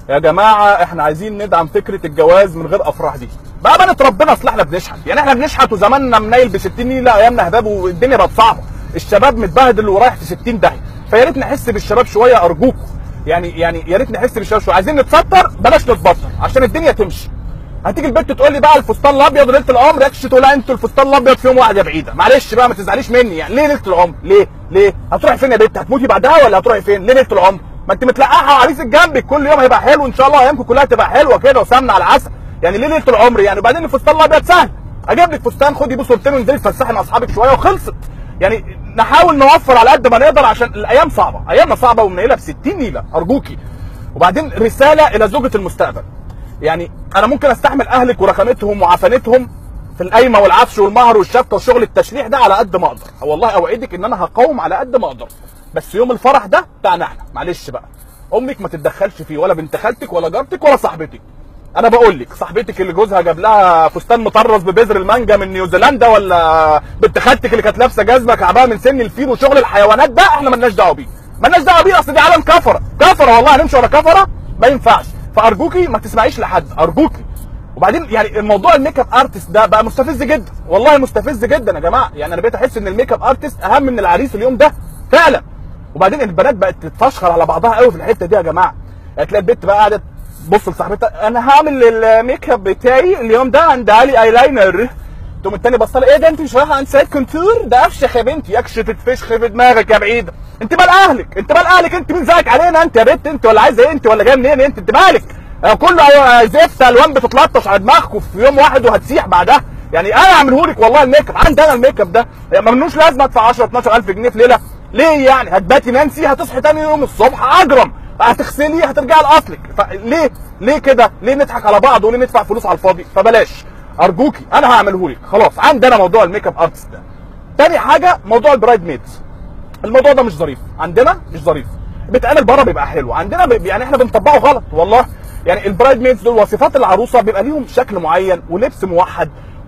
يا جماعه احنا عايزين ندعم فكره الجواز من غير افراح دي بقى بنت ربنا اصل احنا بنشحت يعني احنا بنشحت وزماننا منيل ب 60 نيله ايامنا هباب والدنيا بقت صعبه الشباب متبهدل ورايح في 60 داهيه فيا ريت نحس بالشباب شويه ارجوكم يعني يعني يا ريت نحس بالشباب شويه عايزين نتستر بلاش نتبطر عشان الدنيا تمشي هتيجي البنت تقول لي بقى الفستان الابيض ليله العمر يكش تقول لا انتوا الفستان الابيض في يوم واحد يا بعيده معلش بقى ما تزعليش مني يعني ليه ليله العمر ليه ليه هتروحي فين يا بنت هتموتي بعدها ولا هتروحي فين ليه ليله العمر ما انت متلقحه وعريسك جنبك كل يوم هيبقى حلو ان شاء الله ايامكم كلها تبقى حلوه كده وسمنه على العسل يعني ليه ليله العمر يعني وبعدين الفستان الابيض سهل اجيب لك فستان خدي بيه صورتين وانزلي تفسحي مع اصحابك شويه وخلصت يعني نحاول نوفر على قد ما نقدر عشان الايام صعبه ايامنا صعبه ومنيله ب 60 نيله ارجوكي وبعدين رساله الى زوجه المستقبل يعني انا ممكن استحمل اهلك ورخامتهم وعفنتهم في القايمه والعفش والمهر والشبكه وشغل التشريح ده على قد ما اقدر والله اوعدك ان انا هقاوم على قد ما اقدر بس يوم الفرح ده بتاعنا احنا معلش بقى امك ما تتدخلش فيه ولا بنت خالتك ولا جارتك ولا صاحبتك انا بقول لك صاحبتك اللي جوزها جاب لها فستان مطرز ببذر المانجا من نيوزيلندا ولا بنت خالتك اللي كانت لابسه جزمه كعبها من سن الفيل وشغل الحيوانات ده احنا مالناش دعوه بيه مالناش دعوه بيه اصل دي عالم كفره كفره والله هنمشي ورا كفره ما ينفعش فارجوكي ما تسمعيش لحد ارجوكي وبعدين يعني الموضوع الميك اب ارتست ده بقى مستفز جدا والله مستفز جدا يا جماعه يعني انا بقيت احس ان الميك اب ارتست اهم من العريس اليوم ده فعلا وبعدين البنات بقت تتفشخر على بعضها قوي في الحته دي يا جماعه هتلاقي البنت بقى قاعده تبص لصاحبتها انا هعمل الميك اب بتاعي اليوم ده عند علي ايلاينر تقوم التاني بص لها ايه ده انت مش رايحه عند سايد كونتور ده افشخ يا بنتي اكشفت فشخ في دماغك يا بعيده انت مال اهلك انت مال اهلك انت مين زيك علينا انت يا بنت انت ولا عايزه ايه انت ولا جايه منين انت انت مالك آه، كله زفت الوان بتتلطش على دماغكم في يوم واحد وهتسيح بعدها يعني انا اعمله لك والله الميك اب عندي انا الميك اب ده يعني ممنوش لازمه ادفع 10 12000 جنيه في ليله ليه يعني هتباتي نانسي هتصحي تاني يوم الصبح اجرم هتغسلي هترجعي لاصلك فليه ليه كده ليه نضحك على بعض وليه ندفع فلوس على الفاضي فبلاش ارجوكي انا هعمله لك خلاص عندي انا موضوع الميك اب ارتست ده تاني حاجه موضوع البرايد ميدز الموضوع ده مش ظريف عندنا مش ظريف بيتعمل بره بيبقى حلو عندنا بي... يعني احنا بنطبقه غلط والله يعني البرايد ميدز دول وصفات العروسه بيبقى ليهم شكل معين ولبس موحد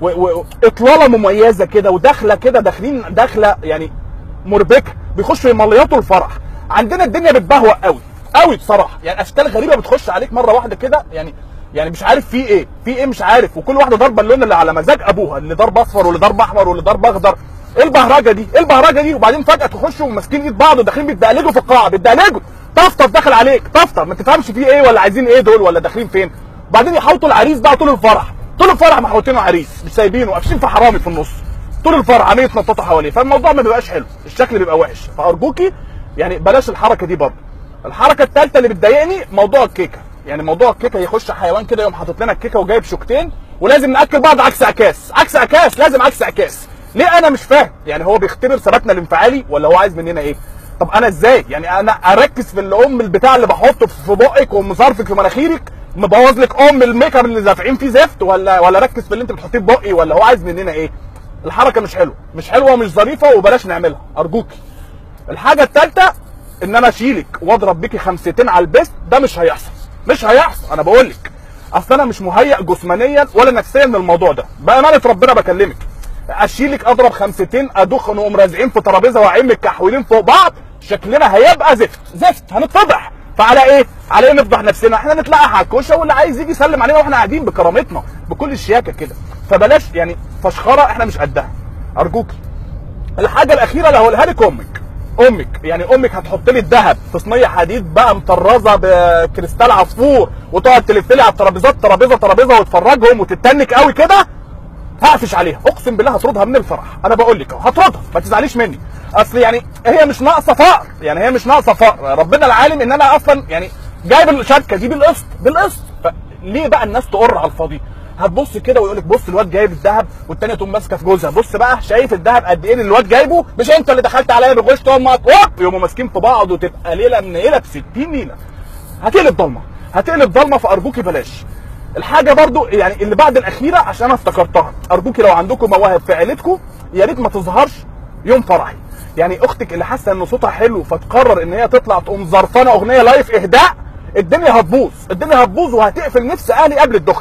واطلاله مميزه كده ودخله كده داخلين دخله يعني مربكه بيخشوا يمليطوا الفرح عندنا الدنيا بتبهوأ قوي قوي بصراحه يعني اشكال غريبه بتخش عليك مره واحده كده يعني يعني مش عارف في ايه في ايه مش عارف وكل واحده ضاربه اللون اللي على مزاج ابوها اللي ضرب اصفر واللي ضرب احمر واللي ضرب اخضر ايه البهرجه دي ايه البهرجه دي وبعدين فجاه تخشوا ماسكين ايد بعض وداخلين بيتدقلجوا في القاعه بيتدقلجوا طفطف داخل عليك طفطف ما تفهمش في ايه ولا عايزين ايه دول ولا داخلين فين وبعدين يحوطوا العريس بقى طول الفرح طول الفرح محوطينه عريس مش سايبينه قافشين في حرامي في النص طول الفرح عمالين يتنططوا حواليه فالموضوع ما بيبقاش حلو الشكل بيبقى وحش فارجوكي يعني بلاش الحركه دي برضه الحركه الثالثه اللي بتضايقني موضوع الكيكه يعني موضوع الكيكه يخش حيوان كده يقوم حاطط لنا الكيكه وجايب شوكتين ولازم ناكل بعض عكس عكاس عكس عكاس لازم عكس عكاس ليه انا مش فاهم يعني هو بيختبر ثباتنا الانفعالي ولا هو عايز مننا ايه طب انا ازاي يعني انا اركز في الام البتاع اللي بحطه في بقك ومصرفك في مناخيرك مبوظ لك ام الميك اب اللي دافعين فيه زفت ولا ولا اركز في اللي انت بتحطيه في بقي ولا هو عايز مننا ايه الحركه مش حلوه مش حلوه ومش ظريفه وبلاش نعملها ارجوكي الحاجه الثالثه ان انا اشيلك واضرب بيكي خمستين على البست ده مش هيحصل مش هيحصل انا بقول لك اصل انا مش مهيئ جسمانيا ولا نفسيا للموضوع ده بامانه ربنا بكلمك اشيلك اضرب خمستين ادوخ نقوم رازعين في ترابيزه واقعين متكحولين فوق بعض شكلنا هيبقى زفت زفت هنتفضح فعلى ايه؟ على ايه نفضح نفسنا؟ احنا نتلقح على الكوشه واللي عايز يجي يسلم علينا واحنا قاعدين بكرامتنا بكل الشياكه كده فبلاش يعني فشخره احنا مش قدها ارجوكي الحاجه الاخيره اللي هقولها لك امك امك يعني امك هتحط لي الذهب في صينيه حديد بقى مطرزه بكريستال عصفور وتقعد تلف لي على الترابيزات ترابيزه ترابيزه وتفرجهم وتتنك قوي كده هقفش عليها اقسم بالله هطردها من الفرح انا بقول لك هطردها ما تزعليش مني اصل يعني هي مش ناقصه فقر يعني هي مش ناقصه فقر ربنا العالم ان انا اصلا يعني جايب الشبكه دي بالقسط بالقسط فليه بقى الناس تقر على الفاضي هتبص كده ويقول لك بص الواد جايب الذهب والتانيه تقوم ماسكه في جوزها بص بقى شايف الذهب قد ايه اللي الواد جايبه مش انت اللي دخلت عليا بغش تقوم يقوموا ماسكين في بعض وتبقى ليله منيله ب 60 ليله هتقلب ضلمه هتقلب ضلمه فارجوكي بلاش الحاجه برضو يعني اللي بعد الاخيره عشان انا افتكرتها ارجوكي لو عندكم مواهب في عيلتكم يا ريت ما تظهرش يوم فرحي يعني اختك اللي حاسه ان صوتها حلو فتقرر ان هي تطلع تقوم زرفانه اغنيه لايف اهداء الدنيا هتبوظ الدنيا هتبوظ وهتقفل نفس اهلي قبل الدخله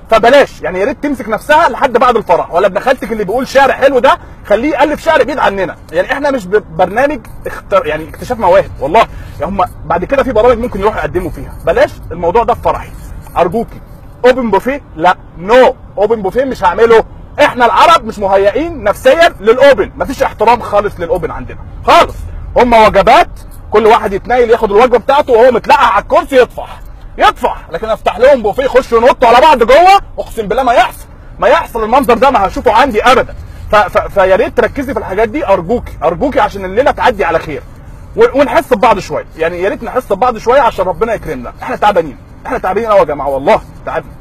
فبلاش يعني يا ريت تمسك نفسها لحد بعد الفرح ولا ابن خالتك اللي بيقول شعر حلو ده خليه يالف شعر بعيد عننا يعني احنا مش برنامج اختر يعني اكتشاف مواهب والله يعني هم بعد كده في برامج ممكن يروحوا يقدموا فيها بلاش الموضوع ده في فرحي ارجوكي اوبن بوفيه لا نو اوبن بوفيه مش هعمله احنا العرب مش مهيئين نفسيا للاوبن مفيش احترام خالص للاوبن عندنا خالص هم وجبات كل واحد يتنايل ياخد الوجبه بتاعته وهو متلقع على الكرسي يطفح يطفح لكن افتح لهم بوفيه يخشوا ينطوا على بعض جوه اقسم بالله ما يحصل ما يحصل المنظر ده ما هشوفه عندي ابدا ف- ف- فيا ريت تركزي في الحاجات دي ارجوكي ارجوكي عشان الليله تعدي على خير و- ونحس ببعض شويه يعني يا ريت نحس ببعض شويه عشان ربنا يكرمنا احنا تعبانين احنا تعبانين قوي يا جماعه والله تعبنا